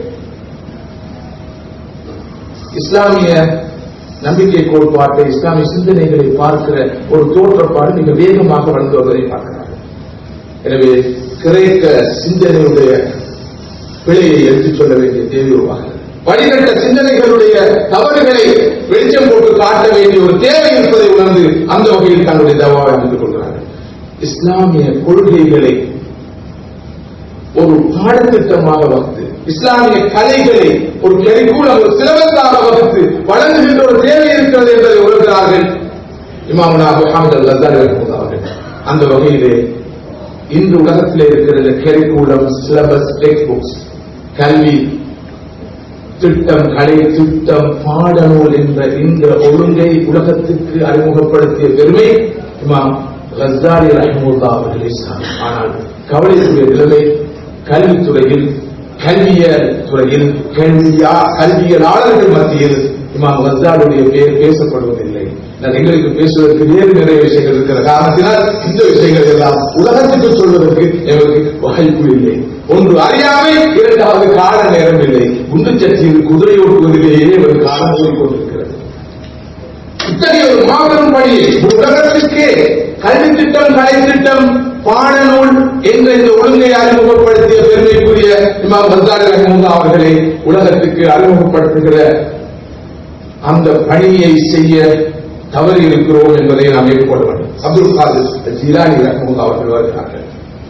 இஸ்லாமிய நம்பிக்கை கோட்பாட்டை இஸ்லாமிய சிந்தனைகளை பார்க்கிற ஒரு தோற்றப்பாடு மிக வேகமாக வளர்ந்து வருவதை பார்க்கிறார்கள் எனவே கிரேக்க சிந்தனையுடைய பிழையை எடுத்துச் சொல்ல வேண்டிய தேவை உருவாகிறது வழிகட்ட சிந்தனைகளுடைய தவறுகளை வெளிச்சம் போட்டு காட்ட வேண்டிய ஒரு தேவை இருப்பதை உணர்ந்து அந்த வகையில் தன்னுடைய தவாவை அமைத்துக் கொள்கிறார்கள் இஸ்லாமிய கொள்கைகளை ஒரு பாடத்திட்டமாக வகுத்து இஸ்லாமிய கலைகளை ஒரு கரிக்குலம் ஒரு சிலபஸாக வகுத்து வழங்குகின்ற ஒரு தேவை இருக்கிறது என்பதை உணர்கிறார்கள் இமாமுனா முகமது அல் அசாரி அவர்கள் அந்த வகையிலே இன்று உலகத்தில் இருக்கிற இந்த கரிக்குலம் சிலபஸ் டெக்ஸ்ட் புக்ஸ் கல்வி திட்டம் கலை திட்டம் பாடநூல் என்ற இந்த ஒழுங்கை உலகத்துக்கு அறிமுகப்படுத்திய பெருமை இமாம் ரஸ்தாரி ரஹமுல்லா அவர்களே ஆனால் கவலைக்குரிய நிலைமை கல்வித்துறையில் கல்வியல் துறையில் கல்வியா கல்வியலாளர்கள் மத்தியில் இமாம் கசாலுடைய பெயர் பேசப்படுவதில்லை நான் எங்களுக்கு பேசுவதற்கு வேறு நிறைய விஷயங்கள் இருக்கிற காரணத்தினால் இந்த விஷயங்கள் எல்லாம் உலகத்துக்கு சொல்வதற்கு எங்களுக்கு வாய்ப்பு இல்லை ஒன்று அறியாமை இரண்டாவது கால நேரம் இல்லை குண்டுச்சட்டியில் குதிரை ஓட்டுவதிலேயே ஒரு காலம் ஓடிக்கொண்டிருக்கிறது இத்தகைய ஒரு மாபெரும் பணியை உலகத்திற்கே கல்வி திட்டம் கலை திட்டம் பாடநூல் என்ற இந்த ஒழுங்கை அறிமுகப்படுத்திய பெருமைக்குரிய இமாம் பசாரி ரஹமுல்லா அவர்களை உலகத்துக்கு அறிமுகப்படுத்துகிற அந்த பணியை செய்ய தவறி இருக்கிறோம் என்பதை நாம் ஏற்றுக்கொள்ள வேண்டும் அப்துல் காதிர் ஜிலானி ரஹமுல்லா அவர்கள் வருகிறார்கள்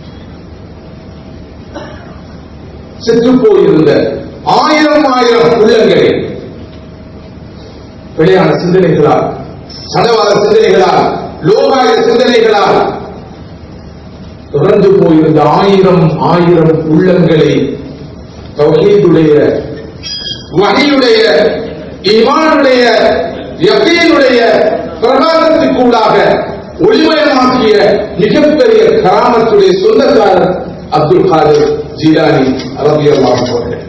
செத்து போயிருந்த ஆயிரம் ஆயிரம் உள்ளங்களை பிழையான சிந்தனைகளால் சடவாத சிந்தனைகளால் லோகாய சிந்தனைகளால் தொடர்ந்து போயிருந்த ஆயிரம் ஆயிரம் உள்ளங்களை தௌஹீதுடைய வகையுடைய ஈமானுடைய யக்கீனுடைய பிரகாசத்துக்கூடாக ஒளிமயமாக்கிய மிகப்பெரிய கராமத்துடைய சொந்தக்காரர் அப்துல் காதர் ஜீலானி ரபியல்லாஹு அவர்கள்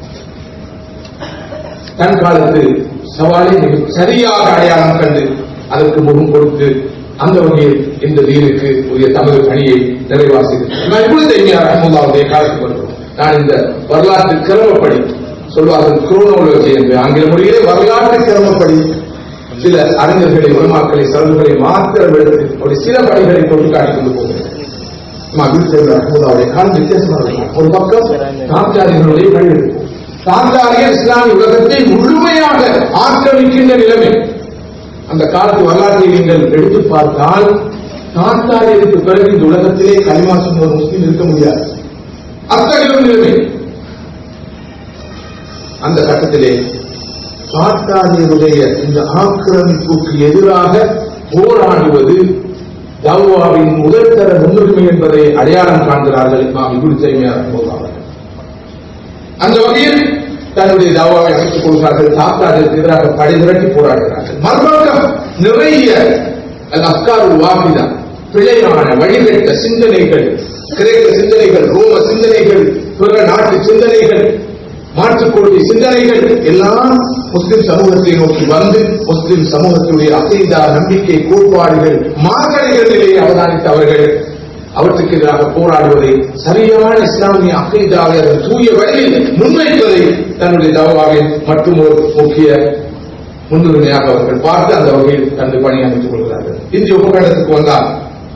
தன் காலத்து சவாலை மிக சரியாக அடையாளம் கண்டு அதற்கு முகம் கொடுத்து அந்த வகையில் இந்த தீனுக்கு உரிய தமது பணியை நிறைவாசி நான் இப்பொழுது தைமியார் அஹமதாவுடைய காலத்துக்கு வருகிறோம் நான் இந்த வரலாற்று கிரமப்படி சொல்வார்கள் குரோனாலஜி என்று ஆங்கில முறையிலே வரலாற்று கிரமப்படி சில அறிஞர்களை உலமாக்களை சரவுகளை மாத்திரம் எடுத்து ஒரு சில பணிகளை கொண்டு காட்டிக் கொண்டு போகிறேன் அஹமதாவுடைய காலம் வித்தியாசமாக இருக்கும் ஒரு பக்கம் தாத்தாரிகளுடைய பணி எடுப்போம் தாத்தாரிய இஸ்லாமிய உலகத்தை முழுமையாக ஆக்கிரமிக்கின்ற நிலைமை அந்த காலத்து வரலாற்றை நீங்கள் எடுத்து பார்த்தால் தாத்தாரியருக்கு பிறகு இந்த உலகத்திலே கலிமா சொன்ன ஒரு முஸ்லீம் இருக்க முடியாது அத்தகைய ஒரு நிலைமை அந்த கட்டத்திலே தாத்தாரியருடைய இந்த ஆக்கிரமிப்புக்கு எதிராக போராடுவது தவ்வாவின் முதல்தர முன்னுரிமை என்பதை அடையாளம் காண்கிறார்கள் இமாம் இபுல் தைமியார் போதார்கள் அந்த வகையில் தன்னுடைய தாவாவை அமைத்துக் கொள்கிறார்கள் தாத்தாருக்கு எதிராக படை திரட்டி போராடுகிறார்கள் மறுபக்கம் நிறைய அஸ்காரு வாகிதா பிழையான வழிகட்ட சிந்தனைகள் கிரேக்க சிந்தனைகள் ரோம சிந்தனைகள் பிற நாட்டு சிந்தனைகள் மாற்றுக்கொள்கை சிந்தனைகள் எல்லாம் முஸ்லிம் சமூகத்தை நோக்கி வந்து முஸ்லிம் சமூகத்துடைய அசைதா நம்பிக்கை கோட்பாடுகள் மார்கழிகள் நிலையை அவதானித்த அவர்கள் அவற்றுக்கு எதிராக போராடுவதை சரியான இஸ்லாமிய அகைதாவை அதன் தூய வழியில் முன்வைப்பதை தன்னுடைய தவாவின் மற்றும் ஒரு முக்கிய முன்னுரிமையாக அவர்கள் பார்த்து அந்த வகையில் தனது பணி அமைத்துக் கொள்கிறார்கள் இந்திய உபகண்டத்துக்கு வந்தால்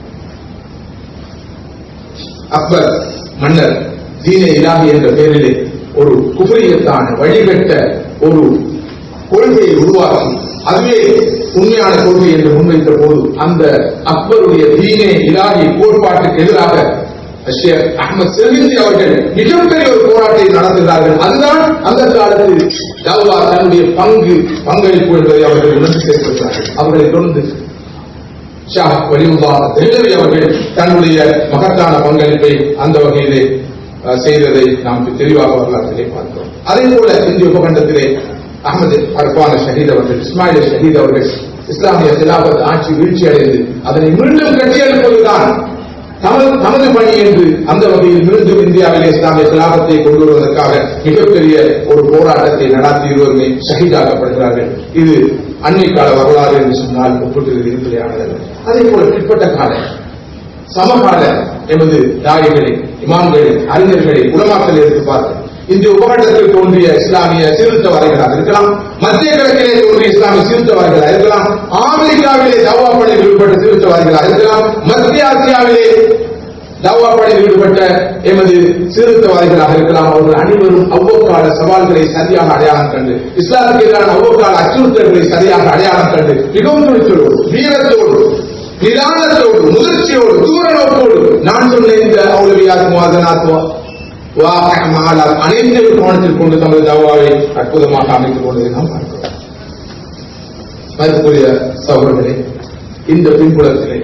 அக்பர் மன்னர் தீன இலாகி என்ற பெயரிலே ஒரு குபரியத்தான வழிகட்ட ஒரு கொள்கையை உருவாக்கி அதுவே உண்மையான கொள்கை என்று முன்வைத்த போது அந்த அக்பருடைய தீனே இலாகி கோட்பாட்டுக்கு எதிராக ஷேக் அஹமது செல்விந்தி அவர்கள் மிகப்பெரிய ஒரு போராட்டத்தை நடத்துகிறார்கள் அதுதான் அந்த காலத்தில் தவா தன்னுடைய பங்கு பங்களிப்பு என்பதை அவர்கள் உணர்ந்து சேர்க்கிறார்கள் அவர்களை தொடர்ந்து ஷா வலிமுல்லா தெல்லவி அவர்கள் தன்னுடைய மகத்தான பங்களிப்பை அந்த வகையிலே அஹ், செய்ததை நாம் தெளிவாக வரலாற்றிலே பார்க்கிறோம் அதே போல இந்திய உபகண்டத்திலே அகமது அர்பான ஷஹீத் அவர்கள் இஸ்மாயில் ஷஹீத் அவர்கள் இஸ்லாமிய சிலாபத் ஆட்சி வீழ்ச்சி அடைந்து அதனை மீண்டும் கட்டியெழுப்பதுதான் தமது தமது பணி என்று அந்த வகையில் மீண்டும் இந்தியாவிலே இஸ்லாமிய சிலாபத்தை கொண்டு வருவதற்காக மிகப்பெரிய ஒரு போராட்டத்தை நடத்தி இருவருமே ஷஹீதாக்கப்படுகிறார்கள் இது அன்னை கால வரலாறு என்று சொன்னால் ஒப்பிட்டு இருப்பதையானது அதே போல பிற்பட்ட கால சமகால எமது தாய்களை இமாம்களை அறிஞர்களை உலமாக்களை எடுத்து பார்த்து இந்திய உபகண்டத்தில் தோன்றிய இஸ்லாமிய சீர்திருத்தவாதிகளாக இருக்கலாம் மத்திய கிழக்கிலே தோன்றிய இஸ்லாமிய சீர்திருத்தவாதிகளாக இருக்கலாம் ஆப்பிரிக்காவிலே தவா பணியில் ஈடுபட்ட சீர்திருத்தவாதிகளாக இருக்கலாம் மத்திய ஆசியாவிலே தவா பணியில் ஈடுபட்ட எமது சீர்திருத்தவாதிகளாக இருக்கலாம் அவர்கள் அனைவரும் அவ்வக்கால சவால்களை சரியாக அடையாளம் கண்டு இஸ்லாத்துக்கு எதிரான அவ்வக்கால அச்சுறுத்தல்களை சரியாக அடையாளம் கண்டு மிகவும் துணிச்சலோடு வீரத்தோடு நிதானத்தோடு முதிர்ச்சியோடு தூர நோக்கோடு நான் சொன்ன இந்த அவுலவியாத் முவாதனாத்வா வாகமாலால் அனைத்தையும் கவனத்தில் கொண்டு தமது தவாவை அற்புதமாக அமைத்துக் கொண்டதை நாம் பார்க்கிறோம் மதிப்புரிய சகோதரர்களே இந்த பின்புலத்திலே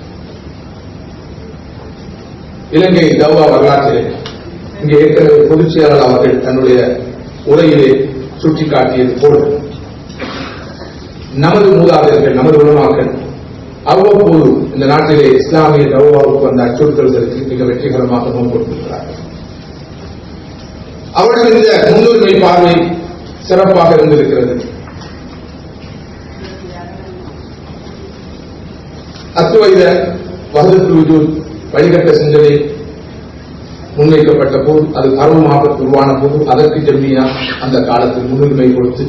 இலங்கை தவா வரலாற்றிலே இங்கே ஏற்கனவே பொதுச் செயலாளர் அவர்கள் தன்னுடைய உரையிலே சுட்டிக்காட்டியது போல் நமது மூதாதையர்கள் நமது உலமாக்கள் அவ்வப்போது இந்த நாட்டிலே இஸ்லாமிய தவாவுக்கு வந்த அச்சுறுத்தல்களுக்கு மிக வெற்றிகரமாக முன் கொடுத்திருக்கிறார்கள் அவர்கள் இந்த முன்னுரிமை பார்வை சிறப்பாக இருந்திருக்கிறது அத்துவைத வகதத்துல் வஜூத் வழிகட்ட சிந்தனை முன்வைக்கப்பட்ட போது அது பருவமாக உருவான போது அதற்கு ஜெம்மியா அந்த காலத்தில் முன்னுரிமை கொடுத்து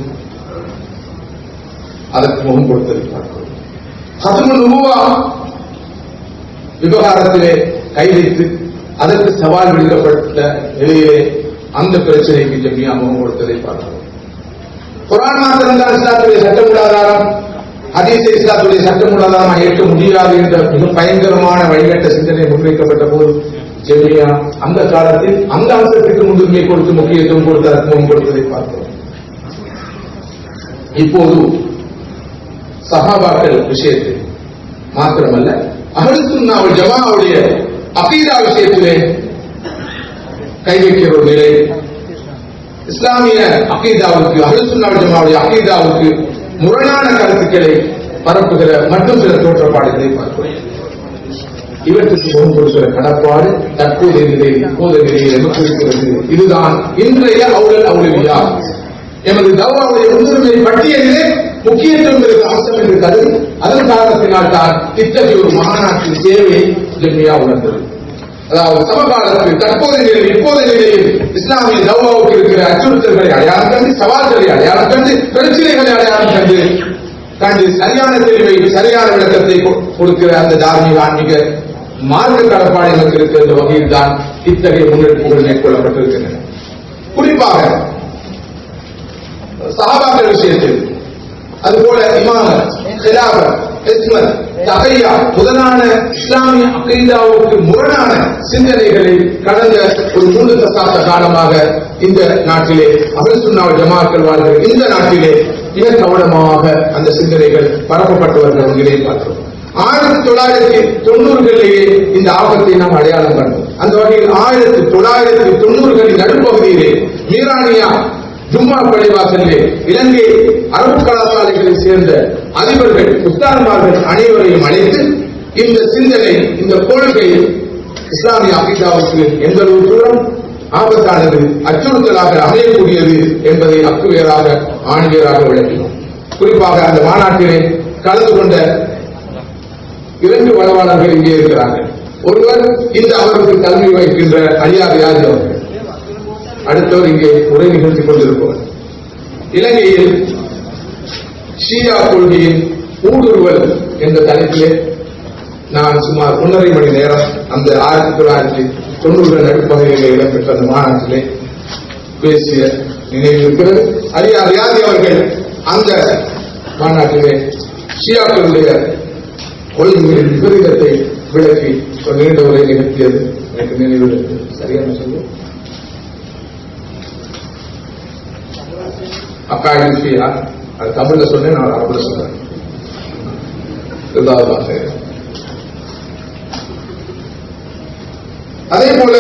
அதற்கு முகம் கொடுத்ததை பார்க்கிறோம் ஹசமுல் நுபுவா விவகாரத்திலே கை வைத்து அதற்கு சவால் விடுக்கப்பட்ட நிலையிலே அந்த பிரச்சனைக்கு ஜெம்மியா முகம் கொடுத்ததை பார்க்கிறோம் குரான் மாத்திரம் தான் இஸ்லாத்துடைய சட்டமூலாதாரம் ஹதீஸை இஸ்லாத்துடைய சட்டமூலாதாரமாக ஏற்க முடியாது என்ற மிக பயங்கரமான வழிகட்ட சிந்தனை முன்வைக்கப்பட்ட போது ஜெமியா அந்த காலத்தில் அந்த அம்சத்துக்கு முன்னுரிமை கொடுத்து முக்கியத்துவம் கொடுத்து அதற்கு முகம் கொடுத்ததை பார்க்கிறோம் இப்போது சஹாபாக்கள் விஷயத்தில் மாத்திரமல்ல அகலுசுன்னாவல் ஜமாவுடைய அகீதா விஷயத்திலே கை வைக்கிற ஒரு நிலை இஸ்லாமிய அகீதாவுக்கு அகலுசுன்னாவல் ஜமாவுடைய அகீதாவுக்கு முரணான கருத்துக்களை பரப்புகிற மற்றும் சில தோற்றப்பாடுகளை பார்க்கிறோம் இவற்றுக்கு முகம் கொடுக்கிற கடப்பாடு தற்போதைய நிலையில் இப்போதைய நிலையில் எமக்கு இருக்கிறது இதுதான் இன்றைய அவுளல் அவுளவியா எமது தவாவுடைய முன்னுரிமை பட்டியலிலே முக்கியத்துவம் இருக்கிற அம்சம் என்று கருதி அதன் காரணத்தினால் தான் இத்தகைய ஒரு மாநாட்டின் சேவையை ஜெமியா உணர்ந்தது அதாவது சமகாலத்தில் தற்போதைய நிலையில் இப்போதைய நிலையில் இஸ்லாமிய தவாவுக்கு இருக்கிற அச்சுறுத்தல்களை அடையாளம் கண்டு சவால்களை அடையாளம் கண்டு பிரச்சனைகளை அடையாளம் கண்டு கண்டு சரியான தெளிவை சரியான விளக்கத்தை கொ- கொடுக்கிற அந்த தார்மீக ஆன்மீக மார்க்க கடப்பாடு எனக்கு இருக்கிற வகையில் தான் இத்தகைய முன்னெடுப்புகள் மேற்கொள்ளப்பட்டிருக்கின்றன குறிப்பாக சஹாபாக்கள் விஷயத்தில் அதுபோல இமாமத் ஹிலாபத் இஸ்மத் தகையா முதலான இஸ்லாமிய அகைதாவுக்கு முரணான சிந்தனைகளை கடந்த ஒரு மூன்று தசாப்த காலமாக இந்த நாட்டிலே அமல் சுன்னாவ் ஜமாக்கள் வாழ்கிற இந்த நாட்டிலே மிக கவனமாக அந்த சிந்தனைகள் பரப்பப்பட்டு வருகிற நிலையை பார்க்கிறோம் ஆயிரத்தி தொள்ளாயிரத்தி தொண்ணூறுகளிலேயே இந்த ஆபத்தை நாம் அடையாளம் கண்டோம் அந்த வகையில் ஆயிரத்தி தொள்ளாயிரத்தி தொண்ணூறுகளின் நடுப்பகுதியிலே மீரானியா ஜும்மா பள்ளிவாசலிலே இலங்கை அரபு கலாசாலைகளைச் சேர்ந்த அதிபர்கள் உஸ்தான்மார்கள் அனைவரையும் அழைத்து இந்த சிந்தனை இந்த கொள்கை இஸ்லாமிய அபிதாவுக்கு எந்த அளவு தூரம் ஆபத்தானது அச்சுறுத்தலாக அமையக்கூடியது என்பதை அக்குவேராக ஆணிவேராக விளக்கினோம் குறிப்பாக அந்த மாநாட்டிலே கலந்து கொண்ட இரண்டு வளவாளர்கள் இங்கே இருக்கிறார்கள் ஒருவர் இந்த அவருக்கு கல்வி வைக்கின்ற அலியார் யாதி அவர்கள் அடுத்தவர் இங்கே உரை நிகழ்த்திக் கொண்டிருப்பவர் இலங்கையில் ஷியா கொள்கையின் ஊடுருவல் என்ற தலைப்பிலே நான் சுமார் ஒன்றரை மணி நேரம் அந்த ஆயிரத்தி தொள்ளாயிரத்தி தொண்ணூறு நடுப்பகுதியில் இடம்பெற்ற அந்த மாநாட்டிலே பேசிய நினைவு இருக்கிறது அரியா ரியாதி அவர்கள் அந்த மாநாட்டிலே ஷியாக்களுடைய கொள்கைகளின் விபரீதத்தை விளக்கி ஒரு நீண்ட உரை நிகழ்த்தியது எனக்கு நினைவில் இருக்கு. சரியான சொல்லுவோம் அக்காயில் ஷியா அது தமிழ்ல சொன்னேன் நான் அரபுல சொன்னேன் இரண்டாவதாக அதே போல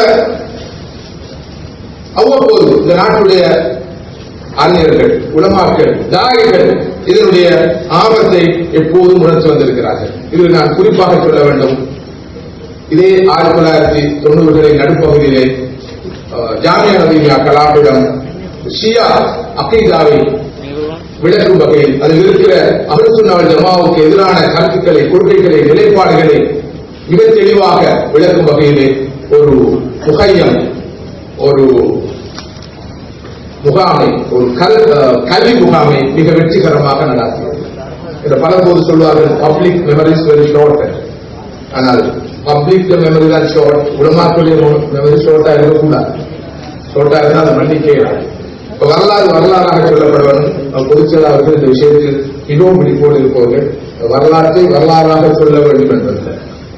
அவ்வப்போது இந்த நாட்டுடைய அறிஞர்கள் உலமாக்கள் தாயிகள் இதனுடைய ஆபத்தை எப்போதும் உணர்த்தி வந்திருக்கிறார்கள் இதில் நான் குறிப்பாக சொல்ல வேண்டும் இதே ஆயிரத்தி தொள்ளாயிரத்தி தொண்ணூறுகளின் நடுப்பகுதியிலே அஹ், ஜாமியா நதியா கலாமிடம் ஷியா அகீதாவை விளக்கும் வகையில் அதில் இருக்கிற அமிர்துநாள் ஜமாவுக்கு எதிரான கருத்துக்களை கொள்கைகளை நிலைப்பாடுகளை மிக தெளிவாக விளக்கும் வகையிலே ஒரு முகையம் ஒரு முகாமை ஒரு கல் அஹ், கல்வி முகாமை மிக வெற்றிகரமாக நடாத்தியது இதை பலபோது சொல்வார்கள் பப்ளிக் மெமரிஸ் வெரி ஷார்ட் ஆனால் பப்ளிக் மெமரி தான் ஷார்ட் உலமாக்களுடைய மெமரி ஷார்ட்டா இருக்கக்கூடாது ஷார்ட்டா இருந்தால் அதை மன்னிக்கவே இயலாது. இப்ப வரலாறு வரலாறாக சொல்லப்பட வேண்டும் பொதுச்செயலர் அவர்கள் இந்த விஷயத்தில் மிகவும் பிடிப்போடு இருப்பவர்கள் வரலாற்றை வரலாறாக சொல்ல வேண்டும் என்பதில்லை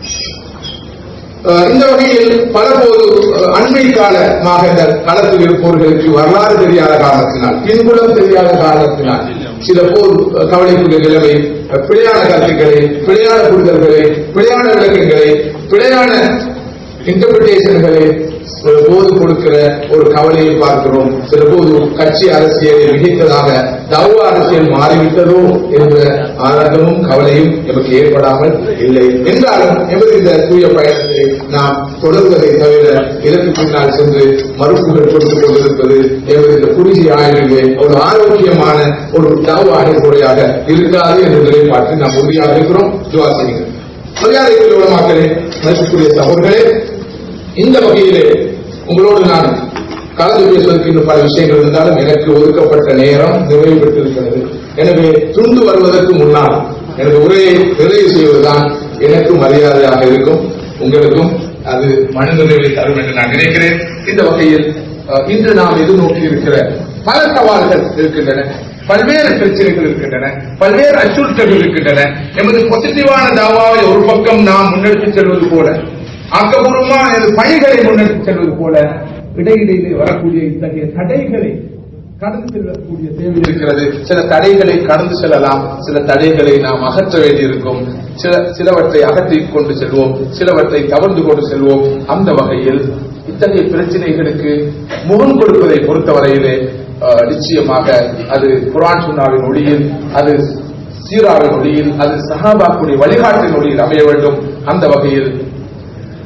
அஹ் இந்த வகையில் பலபோது அஹ், அண்மை காலமாக இந்த களத்தில் இருப்பவர்களுக்கு வரலாறு தெரியாத காரணத்தினால் பின்புலம் தெரியாத காரணத்தினால் சில போர் அஹ், கவலைக்குரிய நிலைமை அஹ், பிழையான கருத்துக்களை பிழையான புரிதல்களை பிழையான விளக்கங்களை பிழையான இன்டர்பிரிட்டேஷன்களை போது கொடுக்கிற ஒரு கவலையை பார்க்கிறோம் சில போது கட்சி அரசியலை மிகைத்ததாக தவ அரசியல் மாறிவிட்டதோ என்ற ஆனந்தமும் கவலையும் எமக்கு ஏற்படாமல் இல்லை என்றாலும் எமது இந்த தூய பயணத்தை நாம் தொடர்வதை தவிர இதற்கு பின்னால் சென்று மறுப்புகள் கொடுத்துக் கொண்டிருப்பது எமது இந்த குறுகிய ஆய்விலே ஒரு ஆரோக்கியமான ஒரு தவ அணுகுமுறையாக இருக்காது என்ற நிலைப்பாட்டில் நாம் உறுதியாக இருக்கிறோம் துவா செய்யுங்கள் மரியாதைக்குரிய உலமாக்களே மதிப்புக்குரிய சகோதரர்களே இந்த வகையிலே உங்களோடு நான் கலந்து பேசுவதற்கு இன்னும் பல விஷயங்கள் இருந்தாலும் எனக்கு ஒதுக்கப்பட்ட நேரம் நிறைவு பெற்றிருக்கிறது எனவே துண்டு வருவதற்கு முன்னால் எனது உரையை நிறைவு செய்வதுதான் எனக்கும் மரியாதையாக இருக்கும் உங்களுக்கும் அது மன நிறைவை தரும் என்று நான் நினைக்கிறேன் இந்த வகையில் அஹ், இன்று நாம் எதிர்நோக்கி இருக்கிற பல சவால்கள் இருக்கின்றன பல்வேறு பிரச்சனைகள் இருக்கின்றன பல்வேறு அச்சுறுத்தல்கள் இருக்கின்றன எமது பாசிட்டிவான தாவாவை ஒரு பக்கம் நாம் முன்னெடுத்துச் செல்வது போல ஆக்கப்பூர்வமான எனது பணிகளை முன்னெடுத்துச் செல்வது போல இடையிடையிலே வரக்கூடிய இத்தகைய தடைகளை கடந்து செல்லக்கூடிய தேவை இருக்கிறது சில தடைகளை கடந்து செல்லலாம் சில தடைகளை நாம் அகற்ற வேண்டியிருக்கும் சில சிலவற்றை அகற்றிக் கொண்டு செல்வோம் சிலவற்றை தவறு கொண்டு செல்வோம் அந்த வகையில் இத்தகைய பிரச்சனைகளுக்கு முகம் கொடுப்பதை பொறுத்தவரையிலே அஹ், நிச்சயமாக அது குரான் சுன்னாவின் ஒளியில் அது சீராவின் ஒளியில் அது சஹாபாக்குடைய வழிகாட்டின் ஒளியில் அமைய வேண்டும் அந்த வகையில்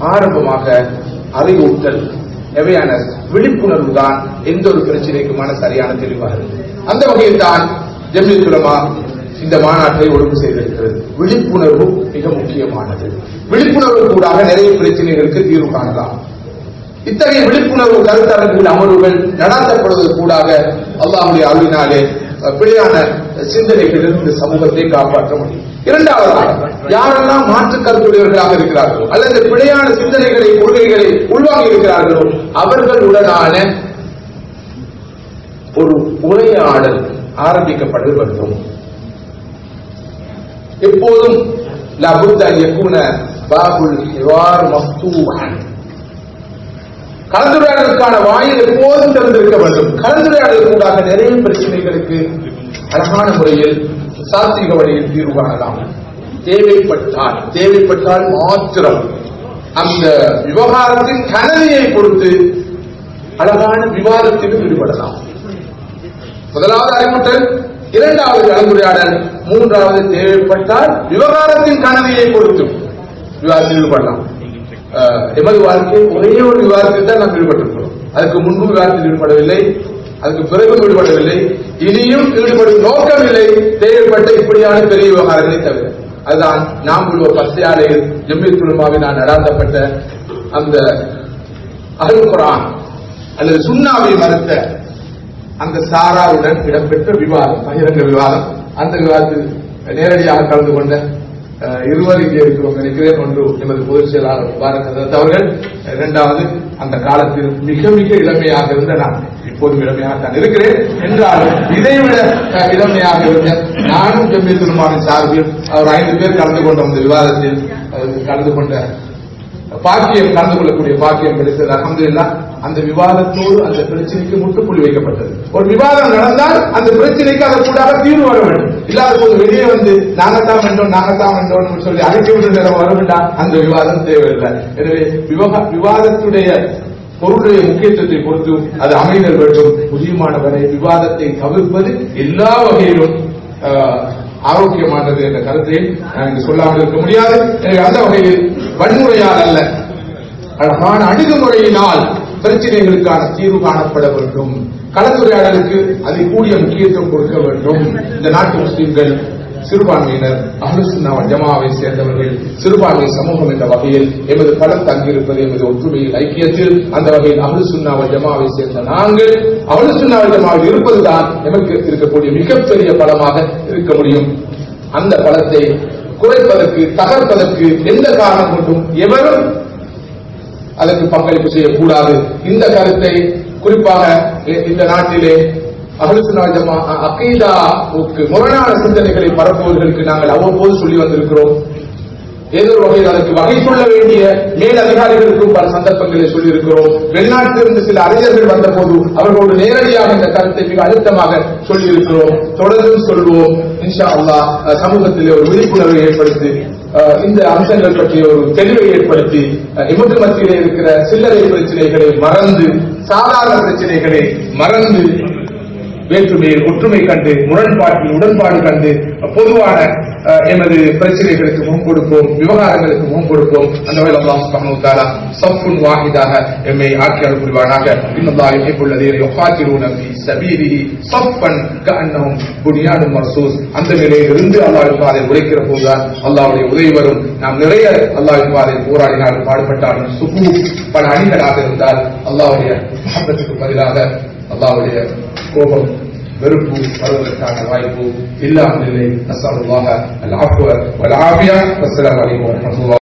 ஆரம்பமாக அறிவூட்டல் அவேர்னஸ் விழிப்புணர்வு தான் எந்த ஒரு பிரச்சனைக்குமான சரியான தெளிவாக இருக்கு அந்த வகையில் தான் ஜெமித்துலமா இந்த மாநாட்டை ஒழுங்கு செய்திருக்கிறது விழிப்புணர்வு மிக முக்கியமானது விழிப்புணர்வு கூடாக நிறைய பிரச்சனைகளுக்கு தீர்வு காணலாம் இத்தகைய விழிப்புணர்வு கருத்தரங்குகள் அமர்வுகள் நடாத்தப்படுவது கூடாக அல்லாஹுடைய அருளினாலே அஹ், பிழையான சிந்தனைகளிலிருந்து இந்த சமூகத்தை காப்பாற்ற முடியும் இரண்டாவதாக யாரெல்லாம் மாற்று கருத்துடையவர்களாக இருக்கிறார்களோ அல்லது பிழையான சிந்தனைகளை கொள்கைகளை உள்வாங்கி இருக்கிறார்களோ அவர்களுடனான ஒரு உரையாடல் ஆரம்பிக்கப்பட வேண்டும் எப்போதும் லபுத்த யகுன பாபுல் ஹிவார் மஃப்தூஹன் கலந்துரையாடலுக்கான வாயில் எப்போதும் திறந்திருக்க வேண்டும் கலந்துரையாடலுக்காக நிறைய பிரச்சனைகளுக்கு அழகான முறையில் சாத்திக வழியில் தீர்வு காணலாம் தேவைப்பட்டால் தேவைப்பட்டால் மாத்திரம் அந்த விவகாரத்தின் கனதியை பொறுத்து அழகான விவாதத்தில் ஈடுபடலாம் முதலாவது அறிவுறுத்தல் இரண்டாவது கலந்துரையாடல் மூன்றாவது தேவைப்பட்டால் விவகாரத்தின் கனதியை பொறுத்து விவாதத்தில் ஈடுபடலாம் அஹ், எமது வாழ்க்கை ஒரே ஒரு விவாதத்தில் தான் நாம் ஈடுபட்டிருக்கிறோம் அதுக்கு முன்பு விவாதத்தில் ஈடுபடவில்லை அதுக்கு பிறகு ஈடுபடவில்லை இனியும் ஈடுபடும் நோக்கமில்லை தேவைப்பட்ட இப்படியான பெரிய விவகாரங்களை தவிர அதுதான் நாம் உள்ள பச்சையாலையில் ஜம்மில் குழுமாவினால் நடாத்தப்பட்ட அந்த அருள் குரான் அல்லது சுண்ணாவை மறுத்த அந்த சாராவுடன் இடம்பெற்ற விவாதம் பகிரங்க விவாதம் அந்த விவாதத்தில் நேரடியாக கலந்து கொண்ட அஹ், இருவர் இங்கே இருக்கிறோம் நினைக்கிறேன் ஒன்று எமது பொதுச் செயலாளர் முபாரக் ஹசரத் அவர்கள் இரண்டாவது அந்த காலத்தில் மிக மிக இளமையாக இருந்த நான் இப்போதும் இளமையாக தான் இருக்கிறேன் என்றாலும் இதைவிட அஹ், இளமையாக இருந்த நானும் ஜம்மி திருமாவின் சார்பில் அவர் ஐந்து பேர் கலந்து கொண்ட அந்த விவாதத்தில் அஹ், கலந்து கொண்ட பாக்கியம் கலந்து கொள்ளக்கூடிய பாக்கியம் கிடைத்தது அலமதுல்லா அந்த விவாதத்தோடு அந்த பிரச்சனைக்கு முற்றுப்புள்ளி வைக்கப்பட்டது ஒரு விவாதம் நடந்தால் அந்த பிரச்சனைக்கு அதை கூடாக தீர்வு வர வேண்டும் இல்லாத போது வெளியே வந்து நாங்கத்தான் வேண்டோம் நாங்கத்தான் வேண்டோம் சொல்லி அழைக்க விட்டு நேரம் வர வேண்டாம் அந்த விவாதம் தேவையில்லை எனவே விவகா விவாதத்துடைய பொருளுடைய முக்கியத்துவத்தை பொறுத்து அது அமைதல் வேண்டும் முக்கியமானவரை விவாதத்தை தவிர்ப்பது எல்லா வகையிலும் ஆஹ், ஆரோக்கியமானது என்ற கருத்தை நான் இங்கு சொல்லாமல் இருக்க முடியாது எனவே அந்த வகையில் வன்முறையால் அல்ல அழகான அணுகுமுறையினால் பிரச்சனைகளுக்கான தீர்வு காணப்பட வேண்டும் கலந்துரையாடலுக்கு அதை கூடிய முக்கியத்துவம் கொடுக்க வேண்டும் இந்த நாட்டு முஸ்லிம்கள் சிறுபான்மையினர் அஹ்லுசுன்னா வல் ஜமாவை சேர்ந்தவர்கள் சிறுபான்மை சமூகம் என்ற வகையில் எமது பலம் தங்கியிருப்பது எமது ஒற்றுமையில் ஐக்கியத்தில் அந்த வகையில் அஹ்லுசுன்னா வல் ஜமாவை சேர்ந்த நாங்கள் அஹ்லுசுன்னா வல் ஜமாவில் இருப்பதுதான் எமக்கு இருக்கக்கூடிய மிகப்பெரிய பலமாக இருக்க முடியும் அந்த பலத்தை குறைப்பதற்கு தகர்ப்பதற்கு எந்த காரணம் கொண்டும் எவரும் அதற்கு பங்களிப்பு செய்யக்கூடாது இந்த கருத்தை குறிப்பாக இ- இந்த நாட்டிலே அகலுசுனா ஜமா அகீதாவுக்கு முரணான சிந்தனைகளை பரப்புவதற்கு நாங்கள் அவ்வப்போது சொல்லி வந்திருக்கிறோம் ஏதோ ஒரு வகையில் அதற்கு வகை சொல்ல வேண்டிய மேல் அதிகாரிகளுக்கும் பல சந்தர்ப்பங்களில் சொல்லியிருக்கிறோம் வெளிநாட்டிலிருந்து சில அறிஞர்கள் வந்தபோது அவர்களோடு நேரடியாக இந்த கருத்தை மிக அழுத்தமாக சொல்லியிருக்கிறோம் தொடர்ந்தும் சொல்வோம் இன்ஷா அல்லாஹ் அஹ், சமூகத்திலே ஒரு விழிப்புணர்வை ஏற்படுத்தி அஹ், இந்த அம்சங்கள் பற்றிய ஒரு தெளிவை ஏற்படுத்தி அஹ், எமது மத்தியிலே இருக்கிற சில்லறை பிரச்சனைகளை மறந்து சாதாரண பிரச்சனைகளை மறந்து வேற்றுமையில் ஒற்றுமை கண்டு முரண்பாட்டில் உடன்பாடு கண்டு பொதுவான அஹ், எமது பிரச்சனைகளுக்கு முகம் கொடுப்போம் விவகாரங்களுக்கு முகம் கொடுப்போம் அந்த வகையில் அல்லாஹ் சுப்ஹானஹு வ தஆலா சஃப்புன் வாஹிதாக எம்மை ஆக்கியால் புரிவானாக இன்னல்லாஹ் யுஹிப்புல் லதீன யுகாத்திலூன ஃபீ சபீலிஹி சஃப்பன் கஅன்னஹும் புனியானும் மர்சூஸ் அந்த நிலையிலிருந்து அல்லாஹ்வின் பாதையில் உழைக்கிற போதுதான் அல்லாஹ்வுடைய உதவி வரும் நாம் நிறைய அல்லாஹ்வின் பாதையில் போராடினால் பாடுபட்டாலும் சுகு பல அணிகளாக இருந்தால் அல்லாஹ்வுடைய மஹப்பத்துக்கு பதிலாக அல்லாஹ்வுடைய கோபம் வெறுப்பு வருவதற்கான வாய்ப்பு இல்லாமல் இல்லை நஸ்அலுல்லாஹ அல் ஆஃபுவ வல் ஆஃபியா வஸ்ஸலாமு அலைக்கும் வரஹ்மத்துல்லாஹி